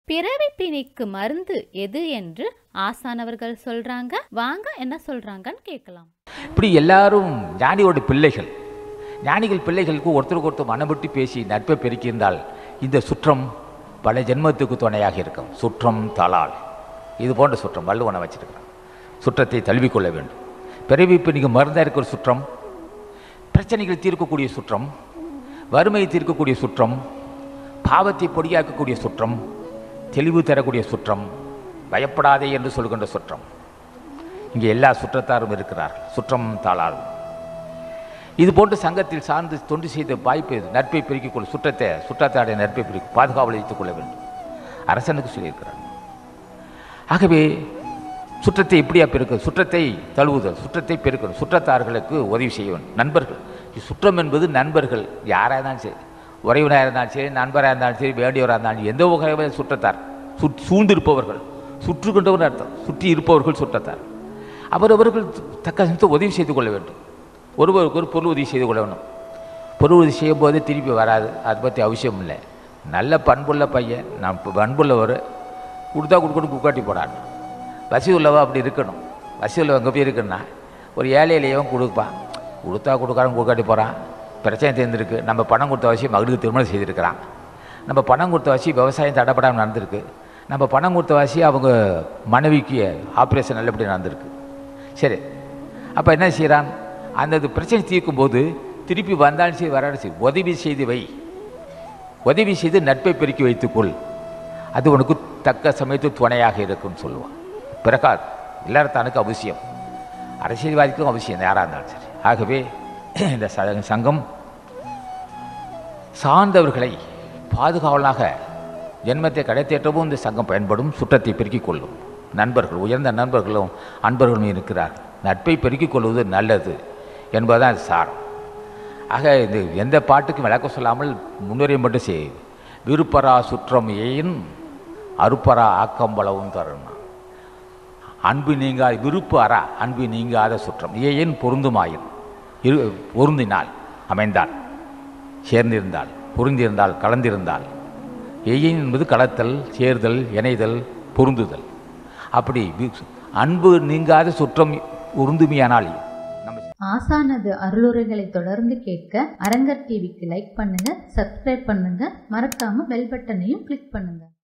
பிறவி பிணிக்கு மருந்து எது என்று ஆசானவர்கள் சொல்றாங்க வாங்க என்ன சொல்றாங்கன்னு கேட்கலாம் இப்படி எல்லாரும் ஞானியோட பிள்ளைகள் ஞானிகள் பிள்ளைகளுக்கு ஒருத்தருக்கு ஒருத்தர் மனமிட்டு பேசி நட்பை பெருக்கியிருந்தால் இந்த சுற்றம் பல ஜென்மத்துக்கு துணையாக இருக்கும் சுற்றம் தலால் இது போன்ற சுற்றம் வள்ளுவனை வச்சிருக்கிறான் சுற்றத்தை தழுவிக்கொள்ள வேண்டும் பிறவி பிணிக்கு மருந்தாக இருக்கிற சுற்றம் பிரச்சனைகள் தீர்க்கக்கூடிய சுற்றம் வறுமையை தீர்க்கக்கூடிய சுற்றம் பாவத்தை பொடியாக்கக்கூடிய சுற்றம் தெளிவு தரக்கூடிய சுற்றம் பயப்படாதே என்று சொல்கின்ற சுற்றம் இங்கே எல்லா சுற்றத்தாரும் இருக்கிறார்கள் சுற்றம் தாளாரும் இது போன்று சங்கத்தில் சார்ந்து தொண்டு செய்த வாய்ப்பு நட்பை பெருக்கிக் கொள்ள சுற்றத்தை சுற்றத்தாடைய நட்பை பெருக்கி பாதுகாவல் வைத்துக் கொள்ள வேண்டும் அரசனுக்கு சொல்லியிருக்கிறார் ஆகவே சுற்றத்தை எப்படியா பெருக்க சுற்றத்தை தழுவுதல் சுற்றத்தை பெருக்கணும் சுற்றத்தார்களுக்கு உதவி செய்ய வேண்டும் நண்பர்கள் சுற்றம் என்பது நண்பர்கள் யாராக இருந்தாலும் சரி உறவினராக இருந்தாலும் சரி நண்பராக இருந்தாலும் சரி வேண்டியவராக இருந்தாலும் எந்த வகையில் சுற்றத்தார் சுற் சூழ்ந்திருப்பவர்கள் சுற்றுகின்றவர் அர்த்தம் சுற்றி இருப்பவர்கள் சுற்றத்தார் அவரவர்கள் தக்க சமயத்தில் உதவி செய்து கொள்ள வேண்டும் ஒருவருக்கு ஒரு பொருள் உதவி செய்து கொள்ள வேண்டும் பொருள் உதவி செய்யும் போது திருப்பி வராது அதை பற்றி அவசியம் இல்லை நல்ல பண்புள்ள பையன் நான் இப்போ பண்புள்ளவர் கொடுத்தா கொடுக்கணும் குக்காட்டி போடான் வசதி உள்ளவா அப்படி இருக்கணும் வசதி உள்ளவன் எங்கே போய் இருக்குன்னா ஒரு ஏழையிலையவன் கொடுப்பான் கொடுத்தா கொடுக்காரன் குக்காட்டி போகிறான் பிரச்சனை தெரிஞ்சிருக்கு நம்ம பணம் கொடுத்த வச்சு மகளுக்கு திருமணம் செய்திருக்கிறான் நம்ம பணம் கொடுத்த வச்சு விவசாயம் தடைப்படாமல் நடந்திருக்கு நம்ம பணம் கொடுத்த வாசி அவங்க மனைவிக்கு ஆப்ரேஷன் நல்லபடி நடந்திருக்கு சரி அப்போ என்ன செய்கிறான் அந்த இது பிரச்சனை தீர்க்கும் போது திருப்பி வந்தாலும் சரி வராலும் சரி உதவி செய்து வை உதவி செய்து நட்பை பெருக்கி வைத்துக்கொள் அது உனக்கு தக்க சமயத்தில் துணையாக இருக்கும்னு சொல்லுவான் பிறகாது எல்லாரத்தானுக்கு அவசியம் அரசியல்வாதிக்கும் அவசியம் யாராக இருந்தாலும் சரி ஆகவே இந்த ச- சங்கம் சார்ந்தவர்களை பாதுகாவலாக ஜென்மத்தை கடைத்தேற்றவும் இந்த சங்கம் பயன்படும் சுற்றத்தை பெருக்கிக் கொள்ளும் நண்பர்கள் உயர்ந்த நண்பர்களும் அன்பர்களும் இருக்கிறார் நட்பை பெருக்கிக் கொள்வது நல்லது என்பதுதான் இது சாரம் ஆக இது எந்த பாட்டுக்கும் விளக்கம் சொல்லாமல் முன்னுரை மட்டும் செய் விருப்பரா சுற்றம் ஏன் அருப்பரா ஆக்கம்பளவும் தரணும் அன்பு நீங்காத விருப்பு அறா அன்பு நீங்காத சுற்றம் ஏன் பொருந்துமாயின் இரு பொருந்தினால் அமைந்தால் சேர்ந்திருந்தால் பொருந்திருந்தால் கலந்திருந்தால் எய்யின் என்பது கலத்தல் சேர்தல் இணைதல் பொருந்துதல் அப்படி வி- அன்பு நீங்காத சுற்றம் உருந்துமையானால் நம்ம ஆசானது அருளுரைகளை தொடர்ந்து கேட்க அரங்கர் டிவிக்கு லைக் பண்ணுங்க சப்ஸ்கிரைப் பண்ணுங்க மறக்காம பெல் பட்டனையும் கிளிக் பண்ணுங்க